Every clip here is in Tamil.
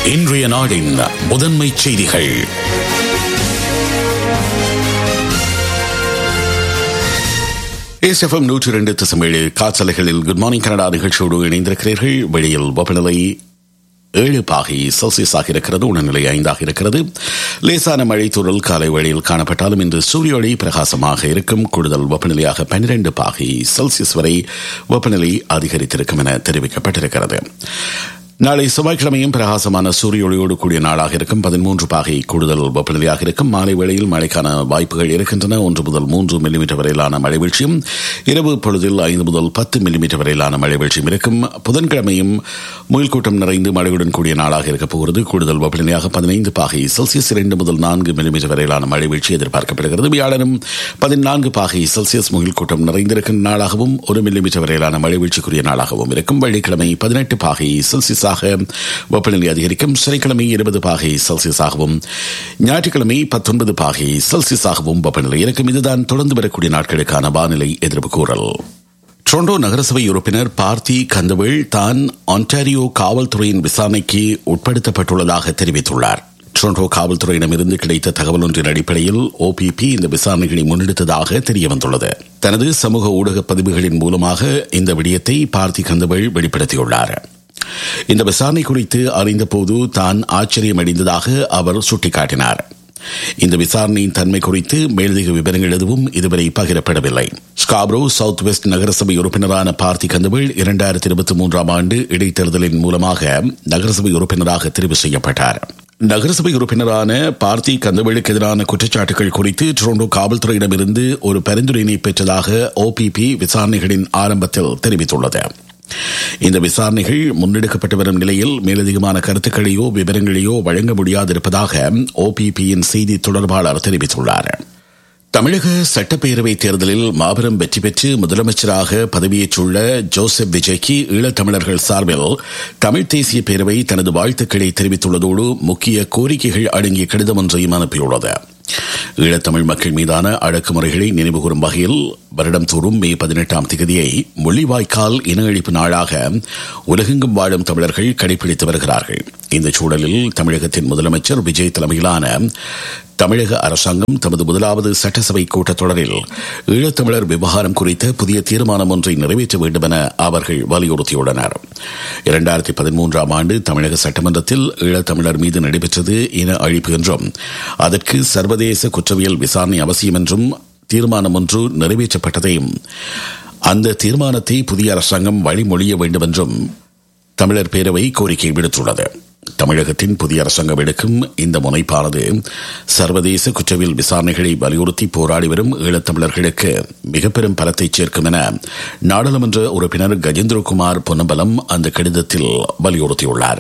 இன்றைய நாடின் முதன்மை செய்திகள் ஏசெஃப்எம் நூற்றி இரண்டு தசமேழு காற்றலைகளில் குட் மார்னிங் கனடா நிகழ்ச்சியோடு இணைந்திருக்கிறீர்கள் வெளியில் வெப்பநிலை ஏழு பாகை செல்சியஸாக இருக்கிறது உணர்நிலை ஐந்தாக இருக்கிறது லேசான மழை தூரல் காலை வழியில் காணப்பட்டாலும் இன்று சூரிய ஒளி பிரகாசமாக இருக்கும் கூடுதல் வெப்பநிலையாக பன்னிரண்டு பாகை செல்சியஸ் வரை வெப்பநிலை அதிகரித்திருக்கும் என தெரிவிக்கப்பட்டிருக்கிறது நாளை செவ்வாய்க்கிழமையும் பிரகாசமான சூரிய ஒளியோடு கூடிய நாளாக இருக்கும் பதிமூன்று பாகை கூடுதல் வெப்பநிலையாக இருக்கும் மாலை வேளையில் மழைக்கான வாய்ப்புகள் இருக்கின்றன ஒன்று முதல் மூன்று மில்லிமீட்டர் வரையிலான மழை வீழ்ச்சியும் இரவு பொழுதில் ஐந்து முதல் பத்து மில்லிமீட்டர் வரையிலான மழை வீழ்ச்சியும் இருக்கும் புதன்கிழமையும் முயல் கூட்டம் நிறைந்து மழையுடன் கூடிய நாளாக இருக்கப் போகிறது கூடுதல் வெப்பநிலையாக பதினைந்து பாகை செல்சியஸ் இரண்டு முதல் நான்கு மில்லிமீட்டர் வரையிலான மழை வீழ்ச்சி எதிர்பார்க்கப்படுகிறது வியாழனும் பதினான்கு பாகை செல்சியஸ் முகில் கூட்டம் நிறைந்திருக்கும் நாளாகவும் ஒரு மில்லிமீட்டர் வரையிலான மழை வீழ்ச்சிக்குரிய நாளாகவும் இருக்கும் வெள்ளிக்கிழமை பதினெட்டு பாகை செல்சியஸ் செல்சியஸாக வெப்பநிலை அதிகரிக்கும் சனிக்கிழமை இருபது பாகை செல்சியஸாகவும் ஞாயிற்றுக்கிழமை பத்தொன்பது பாகை செல்சியஸாகவும் வெப்பநிலை இருக்கும் இதுதான் தொடர்ந்து வரக்கூடிய நாட்களுக்கான வானிலை எதிர்ப்பு கூறல் டொரண்டோ நகரசபை உறுப்பினர் பார்த்தி கந்தவேள் தான் ஆன்டாரியோ காவல்துறையின் விசாரணைக்கு உட்படுத்தப்பட்டுள்ளதாக தெரிவித்துள்ளார் டொரண்டோ காவல்துறையிடமிருந்து கிடைத்த தகவல் ஒன்றின் அடிப்படையில் ஓபிபி இந்த விசாரணைகளை முன்னெடுத்ததாக தெரியவந்துள்ளது தனது சமூக ஊடக பதிவுகளின் மூலமாக இந்த விடயத்தை பார்த்தி கந்தவேள் வெளிப்படுத்தியுள்ளார் இந்த விசாரணை குறித்து அறிந்தபோது தான் ஆச்சரியமடைந்ததாக அவர் சுட்டிக்காட்டினார் இந்த விசாரணையின் தன்மை குறித்து மேலதிக விவரங்கள் எதுவும் இதுவரை பகிரப்படவில்லை ஸ்காப்ரோ சவுத் வெஸ்ட் நகரசபை உறுப்பினரான பார்த்தி கந்தவேள் இரண்டாயிரத்தி இருபத்தி மூன்றாம் ஆண்டு இடைத்தேர்தலின் மூலமாக நகரசபை உறுப்பினராக தெரிவு செய்யப்பட்டார் நகரசபை உறுப்பினரான பார்த்தி கந்தவேளுக்கு எதிரான குற்றச்சாட்டுகள் குறித்து டொரண்டோ காவல்துறையிடமிருந்து ஒரு பரிந்துரையினை பெற்றதாக ஓபிபி விசாரணைகளின் ஆரம்பத்தில் தெரிவித்துள்ளது இந்த விசாரணைகள் முன்னெடுக்கப்பட்டு வரும் நிலையில் மேலதிகமான கருத்துக்களையோ விவரங்களையோ வழங்க முடியாதிருப்பதாக ஓபிபியின் செய்தி தொடர்பாளர் தெரிவித்துள்ளார் தமிழக சட்டப்பேரவை தேர்தலில் மாபெரும் வெற்றி பெற்று முதலமைச்சராக பதவியேற்றுள்ள ஜோசப் விஜய்க்கு ஈழத்தமிழர்கள் சார்பில் தமிழ் தேசிய பேரவை தனது வாழ்த்துக்களை தெரிவித்துள்ளதோடு முக்கிய கோரிக்கைகள் அடங்கிய கடிதம் ஒன்றையும் அனுப்பியுள்ளது ஈழத்தமிழ் மக்கள் மீதான அடக்குமுறைகளை நினைவுகூரும் வகையில் வருடம் தோறும் மே பதினெட்டாம் தேதியை முள்ளிவாய்க்கால் இன அழிப்பு நாளாக உலகெங்கும் வாழும் தமிழர்கள் கடைபிடித்து வருகிறார்கள் இந்த சூழலில் தமிழகத்தின் முதலமைச்சர் விஜய் தலைமையிலான தமிழக அரசாங்கம் தமது முதலாவது சட்டசபை கூட்டத்தொடரில் ஈழத்தமிழர் விவகாரம் குறித்த புதிய தீர்மானம் ஒன்றை நிறைவேற்ற வேண்டும் என அவர்கள் வலியுறுத்தியுள்ளனர் இரண்டாயிரத்தி பதிமூன்றாம் ஆண்டு தமிழக சட்டமன்றத்தில் ஈழத்தமிழர் மீது நடைபெற்றது இன அழிப்பு என்றும் அதற்கு சர்வதேச குற்றவியல் விசாரணை அவசியம் என்றும் தீர்மானம் ஒன்று நிறைவேற்றப்பட்டதையும் அந்த தீர்மானத்தை புதிய அரசாங்கம் வழிமொழிய வேண்டும் என்றும் தமிழர் பேரவை கோரிக்கை விடுத்துள்ளது தமிழகத்தின் புதிய அரசாங்கம் எடுக்கும் இந்த முனைப்பானது சர்வதேச குற்றவியல் விசாரணைகளை வலியுறுத்தி போராடி வரும் ஈழத்தமிழர்களுக்கு மிக பெரும் பலத்தை சேர்க்கும் என நாடாளுமன்ற உறுப்பினர் கஜேந்திரகுமார் பொன்னம்பலம் அந்த கடிதத்தில் வலியுறுத்தியுள்ளார்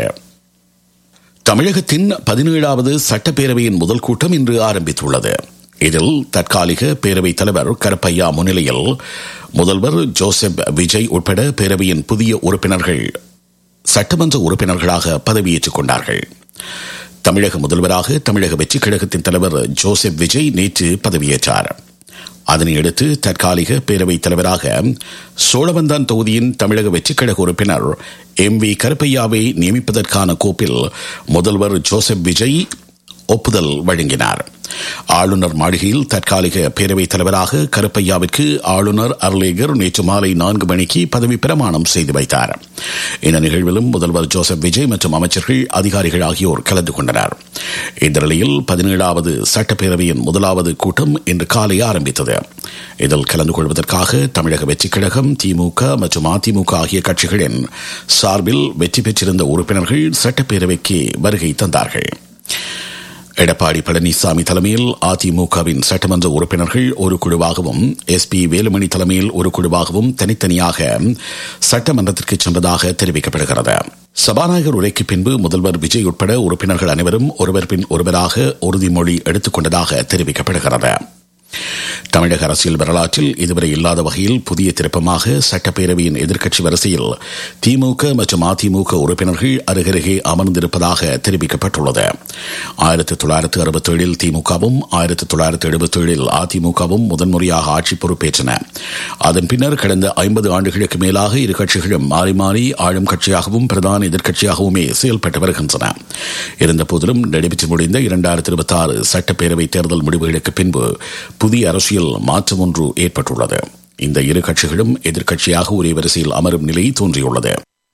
தமிழகத்தின் பதினேழாவது சட்டப்பேரவையின் முதல் கூட்டம் இன்று ஆரம்பித்துள்ளது இதில் தற்காலிக பேரவைத் தலைவர் கருப்பையா முன்னிலையில் முதல்வர் ஜோசப் விஜய் உட்பட பேரவையின் புதிய உறுப்பினர்கள் சட்டமன்ற உறுப்பினர்களாக பதவியேற்றுக் கொண்டார்கள் தமிழக முதல்வராக தமிழக வெற்றிக் கழகத்தின் தலைவர் ஜோசப் விஜய் நேற்று பதவியேற்றார் அதனையடுத்து தற்காலிக பேரவைத் தலைவராக சோழவந்தான் தொகுதியின் தமிழக வெற்றிக் கழக உறுப்பினர் எம் வி கருப்பையாவை நியமிப்பதற்கான கோப்பில் முதல்வர் ஜோசப் விஜய் ஒப்புதல் வழங்கினார் ஆளுநர் மாளிகையில் தற்காலிக பேரவைத் தலைவராக கருப்பையாவிற்கு ஆளுநர் அர்லேகர் நேற்று மாலை நான்கு மணிக்கு பதவி பிரமாணம் செய்து வைத்தார் இந்த நிகழ்விலும் முதல்வர் ஜோசப் விஜய் மற்றும் அமைச்சர்கள் அதிகாரிகள் ஆகியோர் கலந்து கொண்டனர் இந்த நிலையில் பதினேழாவது சட்டப்பேரவையின் முதலாவது கூட்டம் இன்று காலை ஆரம்பித்தது இதில் கலந்து கொள்வதற்காக தமிழக வெற்றிக் கழகம் திமுக மற்றும் அதிமுக ஆகிய கட்சிகளின் சார்பில் வெற்றி பெற்றிருந்த உறுப்பினர்கள் சட்டப்பேரவைக்கு வருகை தந்தார்கள் எடப்பாடி பழனிசாமி தலைமையில் அதிமுகவின் சட்டமன்ற உறுப்பினர்கள் ஒரு குழுவாகவும் எஸ் பி வேலுமணி தலைமையில் ஒரு குழுவாகவும் தனித்தனியாக சட்டமன்றத்திற்கு சென்றதாக தெரிவிக்கப்படுகிறது சபாநாயகர் உரைக்கு பின்பு முதல்வர் விஜய் உட்பட உறுப்பினர்கள் அனைவரும் ஒருவர் பின் ஒருவராக உறுதிமொழி எடுத்துக் கொண்டதாக தெரிவிக்கப்படுகிறது தமிழக அரசியல் வரலாற்றில் இதுவரை இல்லாத வகையில் புதிய திருப்பமாக சட்டப்பேரவையின் எதிர்க்கட்சி வரிசையில் திமுக மற்றும் அதிமுக உறுப்பினர்கள் அருகருகே அமர்ந்திருப்பதாக தெரிவிக்கப்பட்டுள்ளது ஆயிரத்தி தொள்ளாயிரத்தி அறுபத்தி ஏழில் திமுகவும் ஆயிரத்தி தொள்ளாயிரத்தி எழுபத்தி ஏழில் அதிமுகவும் முதன்முறையாக ஆட்சி பொறுப்பேற்றன அதன் பின்னர் கடந்த ஐம்பது ஆண்டுகளுக்கு மேலாக இரு கட்சிகளும் மாறி மாறி ஆளும் கட்சியாகவும் பிரதான எதிர்க்கட்சியாகவுமே செயல்பட்டு வருகின்றன இருந்தபோதிலும் நடைபெற்று முடிந்த இரண்டாயிரத்தி இருபத்தி ஆறு சட்டப்பேரவை தேர்தல் முடிவுகளுக்கு பின்பு புதிய அரசியல் மாற்றம் ஒன்று ஏற்பட்டுள்ளது இந்த இரு கட்சிகளும் எதிர்க்கட்சியாக ஒரே வரிசையில் அமரும் நிலை தோன்றியுள்ளது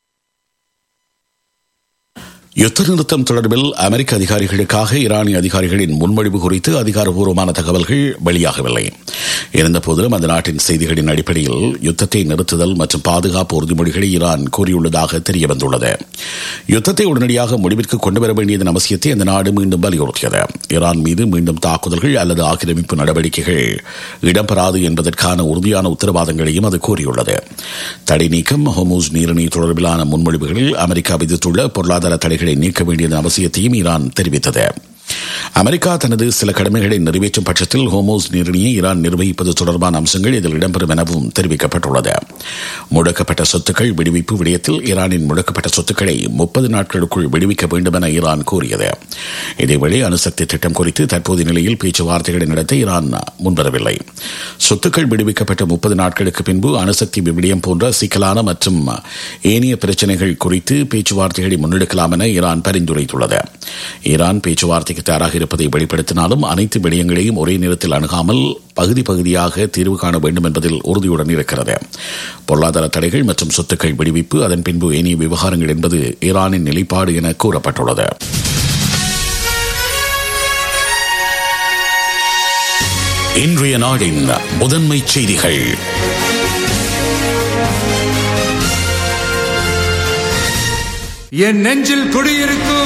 யுத்த நிறுத்தம் தொடர்பில் அமெரிக்க அதிகாரிகளுக்காக ஈரானிய அதிகாரிகளின் முன்மொழிவு குறித்து அதிகாரப்பூர்வமான தகவல்கள் வெளியாகவில்லை இருந்தபோதிலும் அந்த நாட்டின் செய்திகளின் அடிப்படையில் யுத்தத்தை நிறுத்துதல் மற்றும் பாதுகாப்பு உறுதிமொழிகளை ஈரான் கூறியுள்ளதாக தெரியவந்துள்ளது யுத்தத்தை உடனடியாக முடிவிற்கு கொண்டுவர வேண்டியதன் அவசியத்தை அந்த நாடு மீண்டும் வலியுறுத்தியது ஈரான் மீது மீண்டும் தாக்குதல்கள் அல்லது ஆக்கிரமிப்பு நடவடிக்கைகள் இடம்பெறாது என்பதற்கான உறுதியான உத்தரவாதங்களையும் அது கூறியுள்ளது தடை நீக்கம் ஹோமூஸ் நீரிணை தொடர்பிலான முன்மொழிவுகளில் அமெரிக்கா விதித்துள்ள பொருளாதார தடைகளை நீக்க வேண்டியதன் அவசியத்தையும் ஈரான் தெரிவித்தது அமெரிக்கா தனது சில கடமைகளை நிறைவேற்றும் பட்சத்தில் ஹோமோஸ் நீரிணியை ஈரான் நிர்வகிப்பது தொடர்பான அம்சங்கள் இதில் இடம்பெறும் எனவும் தெரிவிக்கப்பட்டுள்ளது முடக்கப்பட்ட சொத்துக்கள் விடுவிப்பு விடயத்தில் ஈரானின் முடக்கப்பட்ட சொத்துக்களை முப்பது நாட்களுக்குள் விடுவிக்க வேண்டும் என ஈரான் கூறியது இதேவேளை அணுசக்தி திட்டம் குறித்து தற்போதைய நிலையில் பேச்சுவார்த்தைகளை நடத்த ஈரான் முன்வரவில்லை சொத்துக்கள் விடுவிக்கப்பட்ட முப்பது நாட்களுக்கு பின்பு அணுசக்தி விடயம் போன்ற சிக்கலான மற்றும் ஏனைய பிரச்சினைகள் குறித்து பேச்சுவார்த்தைகளை முன்னெடுக்கலாம் என ஈரான் பரிந்துரைத்துள்ளது ஈரான் பேச்சுவார்த்தைக்கு தயாராக இருப்பதை வெளிப்படுத்தினாலும் அனைத்து விடயங்களையும் ஒரே நேரத்தில் அணுகாமல் பகுதி பகுதியாக தீர்வு காண வேண்டும் என்பதில் உறுதியுடன் இருக்கிறது பொருளாதார தடைகள் மற்றும் சொத்துக்கள் விடுவிப்பு அதன் பின்பு ஏனைய விவகாரங்கள் என்பது ஈரானின் நிலைப்பாடு என கூறப்பட்டுள்ளது இன்றைய நாடின் முதன்மை செய்திகள் என் நெஞ்சில் குடியிருக்கும்